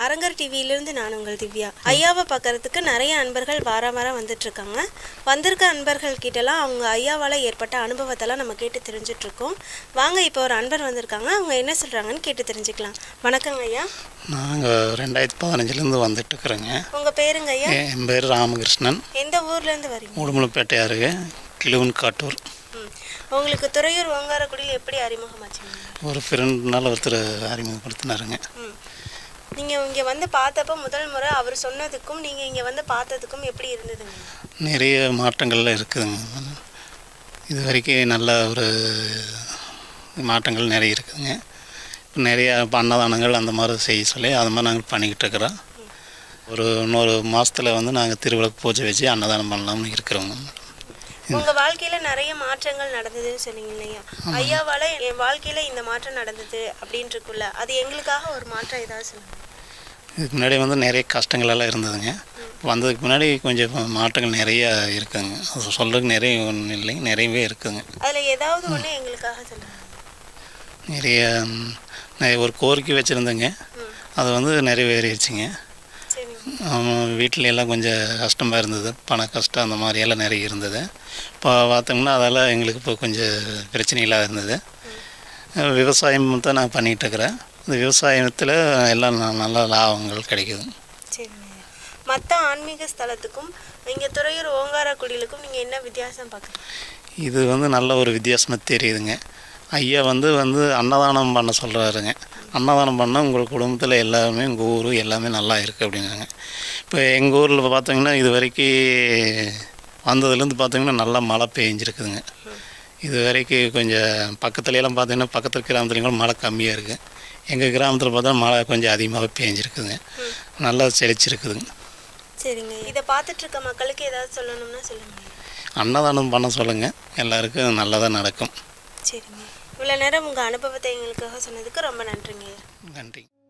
அரங்கர் டிவியிலிருந்து நான் உங்கள் திவ்யா ஐயாவை பார்க்கறதுக்கு நிறைய அன்பர்கள் வார வாரம் வந்துட்டு இருக்காங்க வந்திருக்க அன்பர்கள் கிட்டலாம் அவங்க ஐயாவால் ஏற்பட்ட அனுபவத்தெல்லாம் நம்ம கேட்டு தெரிஞ்சுட்டு இருக்கோம் வாங்க இப்போ ஒரு அன்பர் வந்திருக்காங்க அவங்க என்ன சொல்கிறாங்கன்னு கேட்டு தெரிஞ்சுக்கலாம் வணக்கங்க ஐயா நாங்கள் ரெண்டாயிரத்தி பதினஞ்சுலேருந்து வந்துட்டுருக்குறோங்க உங்கள் பேருங்க ஐயா என் பேர் ராமகிருஷ்ணன் எந்த ஊர்லேருந்து வரீங்க உடுமலைப்பேட்டை அருகே கிழுவன் காட்டூர் ம் உங்களுக்கு துறையூர் ஓங்காரக்குடியில் எப்படி அறிமுகமாச்சுங்க ஒரு ஃப்ரெண்ட்னால ஒருத்தர் அறிமுகப்படுத்தினாருங்க ம் நீங்கள் இங்கே வந்து பார்த்தப்ப முதல் முறை அவர் சொன்னதுக்கும் நீங்கள் இங்கே வந்து பார்த்ததுக்கும் எப்படி இருந்ததுங்க நிறைய மாற்றங்கள்லாம் இருக்குதுங்க இது வரைக்கும் நல்ல ஒரு மாற்றங்கள் நிறைய இருக்குதுங்க இப்போ நிறைய இப்போ அன்னதானங்கள் அந்த மாதிரி செய்ய சொல்லி அது மாதிரி நாங்கள் பண்ணிக்கிட்டு இருக்கிறோம் ஒரு இன்னொரு மாதத்தில் வந்து நாங்கள் திருவிளக்கு பூஜை வச்சு அன்னதானம் பண்ணலாம்னு இருக்கிறோங்க உங்க வாழ்க்கையில நிறைய மாற்றங்கள் நடந்ததுன்னு சொன்னீங்க இல்லையா ஐயாவால என் வாழ்க்கையில இந்த மாற்றம் நடந்தது அப்படின்ட்டு இருக்குல்ல அது எங்களுக்காக ஒரு மாற்றம் ஏதாவது சொல்லுங்க இதுக்கு முன்னாடி வந்து நிறைய கஷ்டங்கள் எல்லாம் இருந்ததுங்க வந்ததுக்கு முன்னாடி கொஞ்சம் மாற்றங்கள் நிறைய இருக்குதுங்க அது சொல்கிறதுக்கு நிறைய ஒன்றும் இல்லைங்க நிறையவே இருக்குதுங்க அதுல ஏதாவது ஒண்ணு எங்களுக்காக சொல்லுங்க நிறைய ம், நிறைய ஒரு கோரிக்கை வச்சுருந்தேங்க ம் அது வந்து நிறைவேறிடுச்சுங்க சரிங்க வீட்டில எல்லாம் கொஞ்சம் கஷ்டமாக இருந்தது பண கஷ்டம் அந்த மாதிரி எல்லாம் நிறைய இருந்தது இப்போ பார்த்தோம்னா அதெல்லாம் எங்களுக்கு இப்போ கொஞ்சம் பிரச்சனை இல்லாத இருந்தது அஹ் விவசாயம் தான் நான் பண்ணிகிட்டு இருக்கிறேன் இந்த விவசாயத்தில் எல்லாம் ந- நல்ல லாபங்கள் கிடைக்குது சரிங்க மற்ற ஆன்மீக ஸ்தலத்துக்கும் இங்க துறையூர் ஓங்காரக்குடியிலுக்கும் நீங்க என்ன வித்தியாசம் பார்க்குறீங்க இது வந்து நல்ல ஒரு வித்தியாசமாக தெரியுதுங்க ஐயா வந்து வந்து அன்னதானம் பண்ண சொல்கிறாருங்க அன்னதானம் பண்ணால் உங்கள் குடும்பத்தில் எல்லாமே உங்கள் ஊர் எல்லாமே நல்லா இருக்குது அப்படின்னாங்க இப்போ எங்கள் ஊரில் பார்த்தீங்கன்னா இது வரைக்கும் வந்ததுலேருந்து பார்த்தீங்கன்னா நல்லா மழை பெஞ்சிருக்குதுங்க இது வரைக்கும் கொஞ்சம் பக்கத்துல எல்லாம் பார்த்தீங்கன்னா பக்கத்து கிராமத்துலேயும் கூட மழை கம்மியாக இருக்குது எங்கள் கிராமத்தில் பார்த்தா மழை கொஞ்சம் அதிகமாக பெஞ்சிருக்குதுங்க நல்லா செழிச்சிருக்குதுங்க சரிங்க இதை பார்த்துட்டு இருக்க மக்களுக்கு ஏதாவது சொல்லணும்னா சொல்லுங்க அன்னதானம் பண்ண சொல்லுங்கள் எல்லாருக்கும் நல்லதாக நடக்கும் சரிங்க இவ்வளோ நேரம் உங்கள் அனுபவத்தை எங்களுக்காக சொன்னதுக்கு ரொம்ப நன்றிங்க ஐயா நன்றி